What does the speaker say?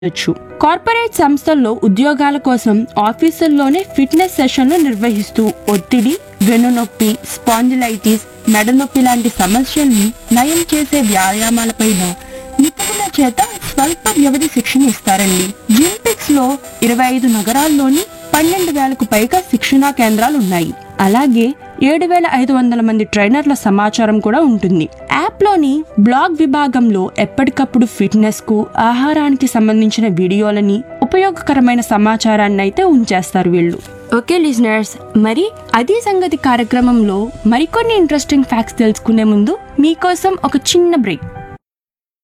చేయొచ్చు కార్పొరేట్ సంస్థల్లో ఉద్యోగాల కోసం ఆఫీసుల్లోనే ఫిట్నెస్ సెషన్లు నిర్వహిస్తూ ఒత్తిడి వెన్నునొప్పి స్పాండిలైటిస్ మెడనొప్పి లాంటి సమస్యల్ని నయం చేసే వ్యాయామాలపైన నిపుణుల చేత స్వల్ప వ్యవధి శిక్షణ ఇస్తారండి జింపిక్స్ లో ఇరవై ఐదు నగరాల్లోని పన్నెండు వేలకు పైగా శిక్షణా కేంద్రాలు ఉన్నాయి అలాగే ఏడు వేల ఐదు వందల మంది ట్రైనర్ల సమాచారం కూడా ఉంటుంది యాప్లోని బ్లాగ్ విభాగంలో ఎప్పటికప్పుడు ఫిట్నెస్ కు ఆహారానికి సంబంధించిన వీడియోలని ఉపయోగకరమైన సమాచారాన్ని అయితే ఉంచేస్తారు వీళ్ళు ఓకే లిజనర్స్ మరి అదే సంగతి కార్యక్రమంలో మరికొన్ని ఇంట్రెస్టింగ్ ఫ్యాక్ట్స్ తెలుసుకునే ముందు మీకోసం ఒక చిన్న బ్రేక్